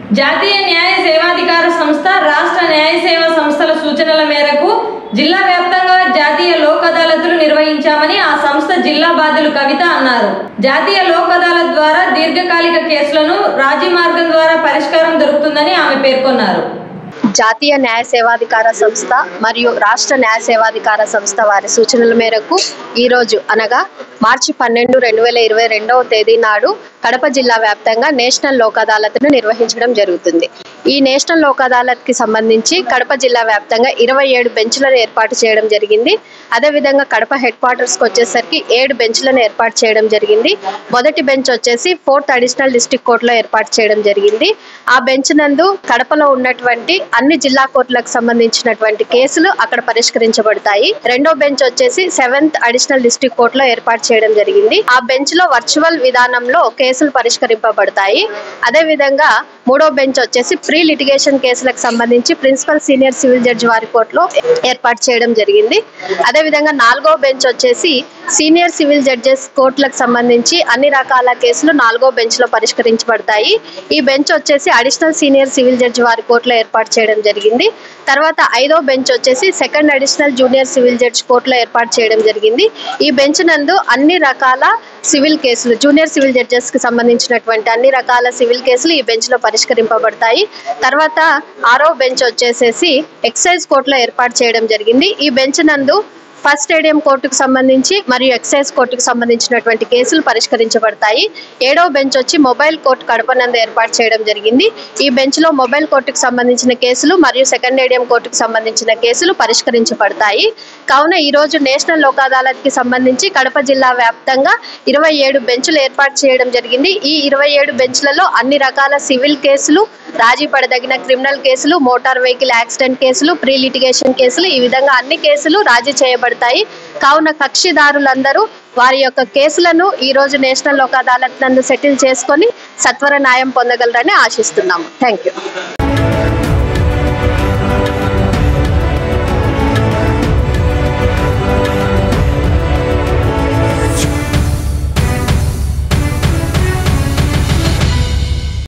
జాతీయ న్యాయ సేవాధికార సంస్థ రాష్ట్ర న్యాయ సేవా సంస్థల సూచనల మేరకు జిల్లా వ్యాప్తంగా జాతీయ లోక్ అదాలతులు నిర్వహించామని ఆ సంస్థ జిల్లా బాధ్యులు కవిత అన్నారు జాతీయ లోక్ అదాలత్ ద్వారా దీర్ఘకాలిక కేసులను రాజీ మార్గం ద్వారా పరిష్కారం దొరుకుతుందని ఆమె పేర్కొన్నారు జాతీయ న్యాయ సేవాధికార సంస్థ మరియు రాష్ట్ర న్యాయ సేవాధికార సంస్థ వారి సూచనల మేరకు ఈరోజు అనగా మార్చి పన్నెండు రెండు వేల ఇరవై రెండవ తేదీ నాడు కడప జిల్లా వ్యాప్తంగా నేషనల్ లోక్ అదాలత్ను నిర్వహించడం జరుగుతుంది ఈ నేషనల్ లోక్ అదాలత్కి సంబంధించి కడప జిల్లా వ్యాప్తంగా ఇరవై ఏడు బెంచ్లను ఏర్పాటు చేయడం జరిగింది అదేవిధంగా కడప హెడ్ క్వార్టర్స్కి వచ్చేసరికి ఏడు బెంచ్లను ఏర్పాటు చేయడం జరిగింది మొదటి బెంచ్ వచ్చేసి ఫోర్త్ అడిషనల్ డిస్ట్రిక్ట్ కోర్టులో ఏర్పాటు చేయడం జరిగింది ఆ బెంచ్ నందు కడపలో ఉన్నటువంటి అన్ని జిల్లా కోర్టులకు సంబంధించినటువంటి కేసులు అక్కడ పరిష్కరించబడతాయి రెండో బెంచ్ వచ్చేసి సెవెంత్ అడిషనల్ డిస్ట్రిక్ట్ కోర్టులో ఏర్పాటు చేయడం జరిగింది ఆ బెంచ్ లో వర్చువల్ విధానంలో కేసులు పరిష్కరింపబడతాయి అదే విధంగా మూడో బెంచ్ వచ్చేసి ప్రీ లిటిగేషన్ కేసులకు సంబంధించి ప్రిన్సిపల్ సీనియర్ సివిల్ జడ్జి వారి కోర్టులో ఏర్పాటు చేయడం జరిగింది అదే విధంగా నాలుగో బెంచ్ వచ్చేసి సీనియర్ సివిల్ జడ్జెస్ కోర్టులకు సంబంధించి అన్ని రకాల కేసులు నాలుగో బెంచ్ లో పరిష్కరించబడతాయి ఈ బెంచ్ వచ్చేసి అడిషనల్ సీనియర్ సివిల్ జడ్జి వారి కోర్టులో ఏర్పాటు చేయడం జరిగింది తర్వాత ఐదో బెంచ్ వచ్చేసి second additional junior civil judge కోర్టులో ఏర్పాటు చేయడం జరిగింది ఈ బెంచ్ నందు అన్ని రకాల సివిల్ కేసులు జూనియర్ సివిల్ జడ్జెస్ కి సంబంధించినటువంటి అన్ని రకాల సివిల్ కేసులు ఈ బెంచ్ లో పరిష్కరింపబడతాయి తర్వాత ఆరో బెంచ్ వచ్చేసేసి ఎక్సైజ్ కోర్టులో ఏర్పాటు చేయడం జరిగింది ఈ బెంచ్ నందు ఫస్ట్ స్టేడియం కోర్టుకు సంబంధించి మరియు ఎక్సైజ్ కోర్టుకు సంబంధించినటువంటి కేసులు పరిష్కరించబడతాయి ఏడవ బెంచ్ వచ్చి మొబైల్ కోర్టు కడప నందు ఏర్పాటు చేయడం జరిగింది ఈ బెంచ్ లో మొబైల్ కోర్టుకు సంబంధించిన కేసులు మరియు సెకండ్ ఏడియం కోర్టుకు సంబంధించిన కేసులు పరిష్కరించబడతాయి కావున ఈ రోజు నేషనల్ లోక్ అదాలత్ కి సంబంధించి కడప జిల్లా వ్యాప్తంగా ఇరవై ఏడు బెంచ్లు ఏర్పాటు చేయడం జరిగింది ఈ ఇరవై ఏడు బెంచ్లలో అన్ని రకాల సివిల్ కేసులు రాజీ పడదగిన క్రిమినల్ కేసులు మోటార్ వెహికల్ యాక్సిడెంట్ కేసులు ప్రీ లిటిగేషన్ కేసులు ఈ విధంగా అన్ని కేసులు రాజీ చేయబడతాయి కావున కక్షిదారులందరూ వారి యొక్క కేసులను ఈ రోజు నేషనల్ లోక్ అదాలత్ నందు సెటిల్ చేసుకొని సత్వర న్యాయం పొందగలరని ఆశిస్తున్నాము థ్యాంక్ యూ